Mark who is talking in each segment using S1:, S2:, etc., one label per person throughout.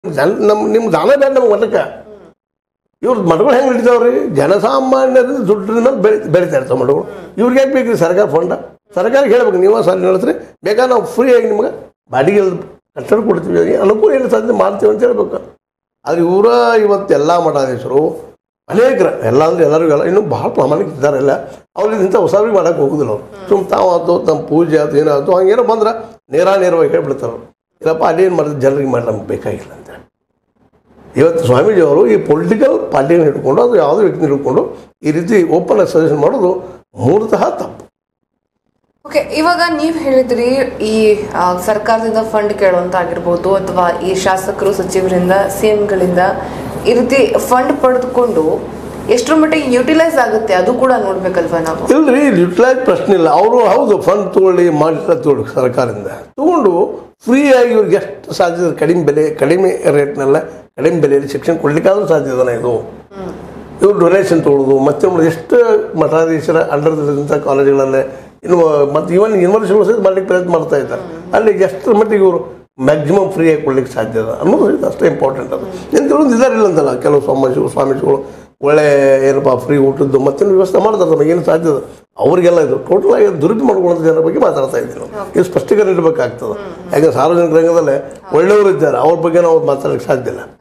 S1: ಜನ ನಮ್ಮ ನಿಮ್ಮ ದಾನ ಬೇಡ ನಮ್ಗೆ ಮಠಕ್ಕೆ ಇವ್ರ ಮಠಗಳು ಹೆಂಗೆ ನಡೀತಾವ್ರಿ ಜನಸಾಮಾನ್ಯರಿಂದ ದುಡ್ಡಿನ ಮೇಲೆ ಬೆಳಿ ಬೆಳಿತಾ ಇರ್ತಾವೆ ಮಠಗಳು ಇವ್ರಿಗೆ ಯಾಕೆ ಬೇಕು ಸರ್ಕಾರ ಫಂಡ ಸರ್ಕಾರಕ್ಕೆ ಹೇಳ್ಬೇಕು ನೀವು ಸಾಲ ನಡೆಸ್ರಿ ಬೇಕಾದ್ರೆ ನಾವು ಫ್ರೀಯಾಗಿ ನಿಮ್ಗೆ ಬಾಡಿಗೆ ಕಟ್ಟಡ ಕೊಡ್ತೀವಿ ಅನುಕೂಲ ಏನು ಸಾಧ್ಯ ಮಾಡ್ತೀವಿ ಅಂತ ಹೇಳ್ಬೇಕು ಆದ್ರೆ ಇವರ ಇವತ್ತು ಎಲ್ಲ ಮಠಾಧೀಶರು ಅನೇಕರ ಎಲ್ಲ ಅಂದ್ರೆ ಎಲ್ಲರಿಗೂ ಎಲ್ಲ ಇನ್ನೂ ಭಾಳ ಪ್ರಾಮಾಣಿಕ ಇದ್ದಾರೆಲ್ಲ ಅವ್ರಿಗೆ ಇಂಥ ಹೊಸವ್ರಿಗೆ ಮಾಡಕ್ಕೆ ಹೋಗುದಿಲ್ಲ ಅವ್ರು ಸುಮ್ ತಾವು ಆಯ್ತು ತಮ್ಮ ಪೂಜೆ ಆಯ್ತು ಏನಾಯ್ತು ಹಂಗೇನೋ ಬಂದ್ರೆ ನೇರ ನೇರವಾಗಿ ಹೇಳ್ಬಿಡ್ತಾರೆ ಅವ್ರು ಇಲ್ಲಪ್ಪ ಅಲ್ಲೇನು ಮಾಡಿದ್ರೆ ಜನರಿಗೆ ಮಾಡಿ ನಮ್ಗೆ ಬೇಕಾಗಿಲ್ಲ ಅಂತ ಇವತ್ತು ಸ್ವಾಮೀಜಿಯವರು ಈ ಪೊಲಿಟಿಕಲ್ ಪಾರ್ಟಿನ ಹಿಡ್ಕೊಂಡು ಅದು ಯಾವುದೇ ವ್ಯಕ್ತಿನ ಹಿಡ್ಕೊಂಡು ಈ ರೀತಿ ಓಪನ್ ಸಜೆಷನ್ ಮಾಡೋದು ಮೂಲತಃ ತಪ್ಪು
S2: ಓಕೆ ಇವಾಗ ನೀವ್ ಹೇಳಿದ್ರಿ ಈ ಆ, ಸರ್ಕಾರದಿಂದ ಫಂಡ್ ಕೇಳುವಂತ ಆಗಿರ್ಬೋದು ಅಥವಾ ಈ ಶಾಸಕರು ಸಚಿವರಿಂದ ಗಳಿಂದ ಈ ರೀತಿ ಫಂಡ್ ಪಡೆದುಕೊಂಡು ಎಷ್ಟರ ಮಟ್ಟಿಗೆ ಯುಟಿಲೈಸ್ ಆಗುತ್ತೆ ಅದು ಕೂಡ ನೋಡ್ಬೇಕಲ್ವಾ ನಾವು
S1: ಇಲ್ರಿ ಯುಟಿಲೈಸ್ ಪ್ರಶ್ನೆ ಇಲ್ಲ ಅವರು ಹೌದು ಫಂಡ್ ತಗೊಳ್ಳಿ ಮಾಡಿಲ್ಲ ತಗೊಳ್ಳಿ ಸರ್ಕಾರದಿಂದ ತಗೊಂಡು ಫ್ರೀಯಾಗಿ ಇವ್ರಿಗೆ ಎಷ್ಟು ಸಾಧ್ಯ ಇದೆ ಕಡಿಮೆ ಬೆಲೆ ಕಡಿಮೆ ರೇಟ್ನೆಲ್ಲ ಕಡಿಮೆ ಬೆಲೆಯಲ್ಲಿ ಶಿಕ್ಷಣ ಕೊಡ್ಲಿಕ್ಕಾದ್ರೂ ಸಾಧ್ಯದನ ಇದು ಇವ್ರು ಡೊನೇಷನ್ ತೊಗೊಳ್ಳೋದು ಮತ್ತೆ ಒಂದು ಎಷ್ಟು ಮಠಾಧೀಶರ ಅಂಡರ್ ಇದ್ದಂಥ ಕಾಲೇಜುಗಳಲ್ಲೇ ಇನ್ನು ಮತ್ತು ಇವನ್ ಯೂನಿವರ್ಸಿಟಿಗಳು ಸಹಿತ ಮಾಡ್ಲಿಕ್ಕೆ ಪ್ರಯತ್ನ ಮಾಡ್ತಾ ಇದ್ದಾರೆ ಅಲ್ಲಿ ಎಷ್ಟು ಮಟ್ಟಿಗೆ ಇವರು ಮ್ಯಾಕ್ಸಿಮಮ್ ಫ್ರೀಯಾಗಿ ಕೊಡ್ಲಿಕ್ಕೆ ಸಾಧ್ಯ ಅದ ಅನ್ನೋದು ಇದು ಅಷ್ಟೇ ಇಂಪಾರ್ಟೆಂಟ್ ಅದು ಏನು ಕೆಲವೊಂದು ಇದ್ದಾರೆ ಇಲ್ಲ ಅಂತಲ್ಲ ಕೆಲವು ಸ್ವಾಮೀಜಿಗಳು ಸ್ವಾಮೀಜಿಗಳು ಒಳ್ಳೆ ಏನಪ್ಪ ಫ್ರೀ ಊಟದ್ದು ಮತ್ತೇನು ವ್ಯವಸ್ಥೆ ಮಾಡ್ತಾರೆ ನಮಗೆ ಏನು ಸಾಧ್ಯ ಇದೆ ಅವರಿಗೆಲ್ಲ ಇದು ಟೋಟಲ್ ಆಗಿ ದುರುಪಯೋಗ ಮಾಡ್ಕೊಳ್ಳೋ ಜನರ ಬಗ್ಗೆ ಮಾತಾಡ್ತಾ ಇದ್ದೀವಿ ನಾವು ಇದು ಸ್ಪಷ್ಟೀಕರಣ ಇರಬೇಕಾಗ್ತದೆ ಯಾಕೆ ಸಾರ್ವಜನಿಕ ರಂಗದಲ್ಲೇ ಒಳ್ಳೆಯವರು ಇದ್ದಾರೆ ಅವ್ರ ಬಗ್ಗೆ ನಾವು ಮಾತಾಡಲಿಕ್ಕೆ ಸಾಧ್ಯ ಇಲ್ಲ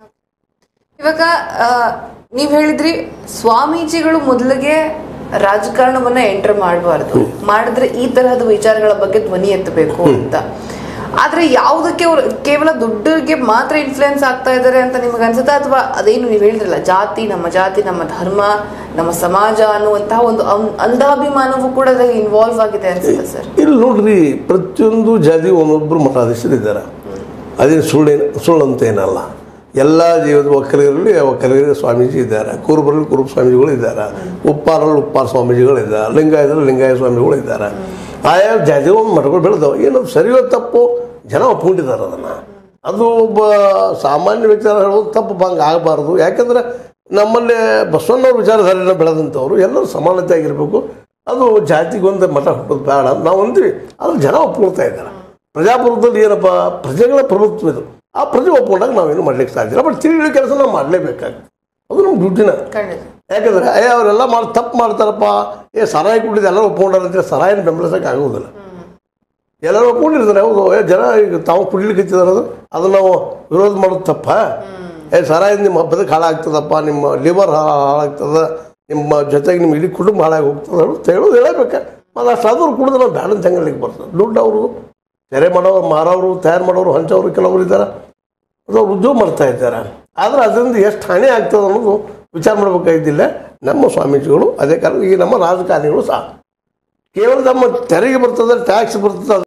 S2: ಇವಾಗ ಆ, ನೀವ್ ಹೇಳಿದ್ರಿ ಸ್ವಾಮೀಜಿಗಳು ಮೊದಲಿಗೆ ರಾಜಕಾರಣವನ್ನ ಎಂಟರ್ ಮಾಡಬಾರ್ದು ಮಾಡಿದ್ರೆ ಈ ತರಹದ ವಿಚಾರಗಳ ಬಗ್ಗೆ ಧ್ವನಿ ಎತ್ತಬೇಕು ಅಂತ ಆದ್ರೆ ಯಾವುದಕ್ಕೆ ಅವ್ರು ಕೇವಲ ದುಡ್ಡಿಗೆ ಮಾತ್ರ ಇನ್ಫ್ಲುಯೆನ್ಸ್ ಆಗ್ತಾ ಇದ್ದಾರೆ ಅಂತ ನಿಮಗೆ ಅನ್ಸುತ್ತಾ ಅಥವಾ ಅದೇನು ನೀವು ಹೇಳಿದ್ರಲ್ಲ ಜಾತಿ ನಮ್ಮ ಜಾತಿ ನಮ್ಮ ಧರ್ಮ ನಮ್ಮ ಸಮಾಜ ಅನ್ನುವಂತಹ ಒಂದು ಅಂ- ಅಂಧಾಭಿಮಾನವೂ ಕೂಡ ಅದರಲ್ಲಿ ಇನ್ವಾಲ್ವ್ ಆಗಿದೆ ಅನ್ಸುತ್ತೆ ಸರ್
S1: ಇಲ್ಲಿ ನೋಡ್ರಿ ಪ್ರತಿಯೊಂದು ಜಾತಿ ಒಂದೊಬ್ಬರು ಮಠಾಧೀಶರು ಇದ್ದಾರೆ ಅದೇನು ಸುಳ್ಳೇನು ಸುಳ್ಳು ಅಂತ ಏನಲ್ಲ ಎಲ್ಲ ಜೀವದ ಒಕ್ಕಲಿಗರಲ್ಲಿ ಒಕ್ಕಲಿಗರಿಗೆ ಸ್ವಾಮೀಜಿ ಇದ್ದಾರೆ ಕುರುಬರಲ್ಲಿ ಕುರುಬ ಸ್ವಾಮೀಜಿಗಳು ಇದ್ದಾರೆ ಉಪ್ಪಾರಲ್ಲಿ ಉಪ್ಪಾರ ಸ್ವಾಮೀಜಿಗಳು ಇದ್ದಾರೆ ಲಿಂಗಾಯತರಲ್ಲಿ ಲಿಂಗಾಯ ಸ್ವಾಮಿಗಳು ಇದ್ದಾರೆ ಆಯಾ ಜಾತಿ ಒಂದು ಮಠಗಳು ಬೆಳೆದವು ಏನು ಸರಿಯೋ ತಪ್ಪು ಜನ ಒಪ್ಕೊಂಡಿದ್ದಾರೆ ಅದನ್ನು ಅದು ಒಬ್ಬ ಸಾಮಾನ್ಯ ವಿಚಾರ ಹೇಳೋದು ತಪ್ಪು ಹಂಗೆ ಆಗಬಾರ್ದು ಯಾಕಂದ್ರೆ ನಮ್ಮಲ್ಲಿ ಬಸವಣ್ಣವ್ರ ವಿಚಾರಧಾರೆನ ಬೆಳೆದಂಥವ್ರು ಎಲ್ಲರೂ ಸಮಾನತೆ ಆಗಿರಬೇಕು ಅದು ಜಾತಿಗೊಂದು ಮಠ ಹುಟ್ಟೋದು ಬೇಡ ಅಂತ ನಾವು ಅಂತೀವಿ ಆದ್ರೆ ಜನ ಒಪ್ಕೊಳ್ತಾ ಇದ್ದಾರೆ ಪ್ರಜಾಪ್ರಭುತ್ವದಲ್ಲಿ ಏನಪ್ಪ ಪ್ರಜೆಗಳ ಪ್ರಭುತ್ವ ಇದು ಆ ಪ್ರಜೆ ಒಪ್ಕೊಂಡಾಗ ನಾವೇನು ಮಾಡ್ಲಿಕ್ಕೆ ಸಾಧ್ಯ ಇಲ್ಲ ಬಟ್ ತಿಳಿಯೋ ಕೆಲಸ ನಾವು ಮಾಡಲೇಬೇಕಾಗ್ತದೆ ಅದು ನಮ್ಮ ಡ್ಯೂಟಿನ
S2: ಖಂಡಿತ
S1: ಯಾಕಂದ್ರೆ ಅಯ್ಯ ಅವರೆಲ್ಲ ಮಾಡಿ ತಪ್ಪು ಮಾಡ್ತಾರಪ್ಪ ಏ ಸರಾಯಿ ಕುಡಿದು ಎಲ್ಲರೂ ಒಪ್ಕೊಂಡಾರ ಅಂತ ಸರಾಯಿನ ಬೆಂಬಲಿಸಕ್ಕೆ ಆಗೋದಿಲ್ಲ ಎಲ್ಲರೂ ಒಪ್ಕೊಂಡಿರ್ತಾರೆ ಹೌದು ಏ ಜನ ಈಗ ತಾವು ಕುಡಿಲಿಕ್ಕೆ ಅದು ಅದನ್ನ ನಾವು ವಿರೋಧ ಮಾಡೋದು ತಪ್ಪ ಏ ಸರಾಯಿ ನಿಮ್ಮ ಬದುಕು ಹಾಳಾಗ್ತದಪ್ಪ ನಿಮ್ಮ ಲಿವರ್ ಹಾಳಾಗ್ತದ ನಿಮ್ಮ ಜೊತೆಗೆ ನಿಮ್ಮ ಇಡೀ ಕುಟುಂಬ ಹಾಳಾಗಿ ಹೋಗ್ತದೆ ಅಂತ ಹೇಳೋದು ಹೇಳಬೇಕ ಮತ್ತು ಅಷ್ಟು ಆದ್ರೂ ಕುಡಿದ್ರೆ ನಾವು ಬ್ಯಾಡ ತಂಗಲಿಕ್ಕೆ ಬರ್ತದೆ ದುಡ್ಡು ಅವರು ತೆರೆ ಮಾಡೋರು ಮಾರೋರು ತಯಾರು ಮಾಡೋರು ಹಂಚೋರು ಕೆಲವರು ಇದ್ದಾರೆ ಅದು ಅವ್ರು ಉದ್ಯೋಗ ಮಾಡ್ತಾ ಇದ್ದಾರೆ ಆದರೆ ಅದರಿಂದ ಎಷ್ಟು ಹಾನಿ ಆಗ್ತದೆ ಅನ್ನೋದು ವಿಚಾರ ಮಾಡಬೇಕಾಗಿದ್ದಿಲ್ಲ ನಮ್ಮ ಸ್ವಾಮೀಜಿಗಳು ಅದೇ ಕಾರಣ ಈ ನಮ್ಮ ರಾಜಕಾರಣಿಗಳು ಸಹ ಕೇವಲ ನಮ್ಮ ತೆರಿಗೆ ಬರ್ತದೆ ಟ್ಯಾಕ್ಸ್ ಬರ್ತದೆ